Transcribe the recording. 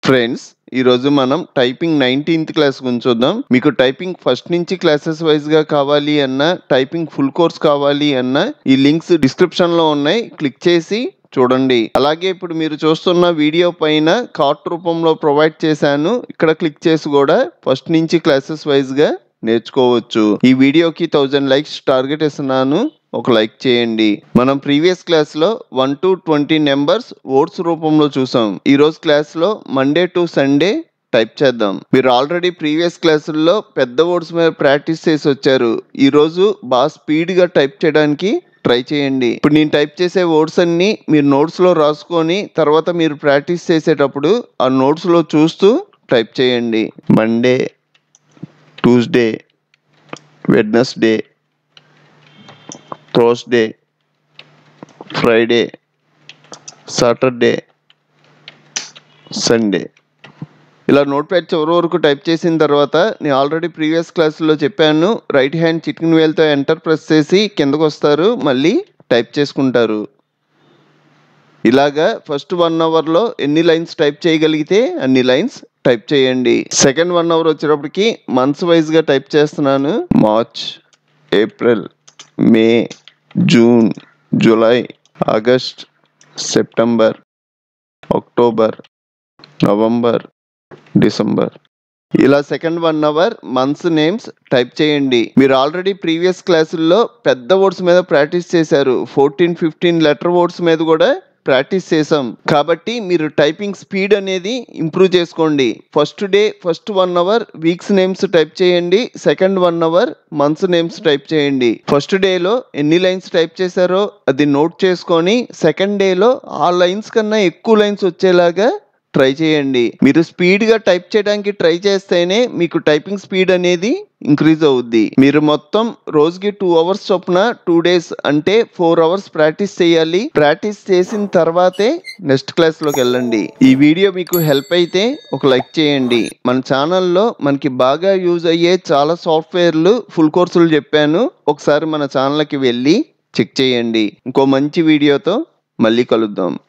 friends ఈరోజు మనం typing nineteenth class గురించి చూద్దాం మీకు టైపింగ్ ఫస్ట్ నుంచి క్లాసెస్ వైజ్ గా కావాలి అన్నా టైపింగ్ ఫుల్ కోర్స్ కావాలి అన్నా ఈ లింక్స్ డిస్క్రిప్షన్ లో ఉన్నాయి క్లిక్ చేసి చూడండి అలాగే ఇప్పుడు మీరు చూస్తున్న వీడియో పైన కార్ట్ రూపంలో ప్రొవైడ్ చేశాను ఇక్కడ క్లిక్ చేసి కూడా ఫస్ట్ నుంచి క్లాసెస్ వైజ్ గా నేర్చుకోవచ్చు ఈ వీడియోకి థౌజండ్ లైక్స్ టార్గెట్ ఇస్తున్నాను ఒక లైక్ చేయండి మనం ప్రీవియస్ క్లాస్ లో వన్ టు ట్వంటీ నెంబర్స్ ఓట్స్ రూపంలో చూసాం ఈ రోజు క్లాస్ లో మండే టు సండే టైప్ చేద్దాం మీరు ఆల్రెడీ ప్రీవియస్ క్లాసుల్లో పెద్ద వర్డ్స్ మీద ప్రాక్టీస్ చేసి వచ్చారు ఈ రోజు బాగా స్పీడ్ గా టైప్ చేయడానికి ట్రై చేయండి ఇప్పుడు నేను టైప్ చేసే వర్డ్స్ అన్ని మీరు నోట్స్ లో రాసుకొని తర్వాత మీరు ప్రాక్టీస్ చేసేటప్పుడు ఆ నోట్స్ లో చూస్తూ టైప్ చేయండి Monday Tuesday Wednesday Thursday Friday Saturday Sunday ఇలా నోట్ ప్యాడ్ చివరి వరకు టైప్ చేసిన తర్వాత నేను ఆల్రెడీ ప్రీవియస్ క్లాసులో చెప్పాను రైట్ హ్యాండ్ చిటికిన వేలతో ఎంటర్ ప్రెస్ చేసి కిందకు వస్తారు మళ్ళీ టైప్ చేసుకుంటారు ఇలాగా ఫస్ట్ వన్ అవర్లో ఎన్ని లైన్స్ టైప్ చేయగలిగితే అన్ని లైన్స్ టైప్ చేయండి సెకండ్ వన్ అవర్ వచ్చేటప్పటికి మంత్స్ వైజ్గా టైప్ చేస్తున్నాను March April May June July August September October November December ఇలా second one hour months names type చేయండి మీరు ఆల్రెడీ ప్రీవియస్ క్లాసుల్లో పెద్ద వర్డ్స్ మీద ప్రాక్టీస్ చేశారు ఫోర్టీన్ ఫిఫ్టీన్ లెటర్ వర్డ్స్ మీద కూడా ప్రాక్టీస్ చేసాం కాబట్టి మీరు టైపింగ్ స్పీడ్ అనేది ఇంప్రూవ్ చేసుకోండి first day first one hour weeks names type చేయండి second one hour months names type చేయండి ఫస్ట్ డేలో ఎన్ని లైన్స్ టైప్ చేశారో అది నోట్ చేసుకొని సెకండ్ డేలో ఆ లైన్స్ కన్నా ఎక్కువ లైన్స్ వచ్చేలాగా ట్రై చేయండి మీరు స్పీడ్ గా టైప్ చేయడానికి ట్రై చేస్తేనే మీకు టైపింగ్ స్పీడ్ అనేది ఇంక్రీజ్ అవుద్ది మీరు మొత్తం రోజుకి టూ అవర్స్ చొప్పున టూ డేస్ అంటే ఫోర్ అవర్స్ ప్రాక్టీస్ చేయాలి ప్రాక్టీస్ చేసిన తర్వాతే నెక్స్ట్ క్లాస్ లోకి వెళ్ళండి ఈ వీడియో మీకు హెల్ప్ అయితే ఒక లైక్ చేయండి మన ఛానల్లో మనకి బాగా యూజ్ అయ్యే చాలా సాఫ్ట్వేర్లు ఫుల్ కోర్సులు చెప్పాను ఒకసారి మన ఛానల్కి వెళ్ళి చెక్ చేయండి ఇంకో మంచి వీడియోతో మళ్ళీ కలుద్దాం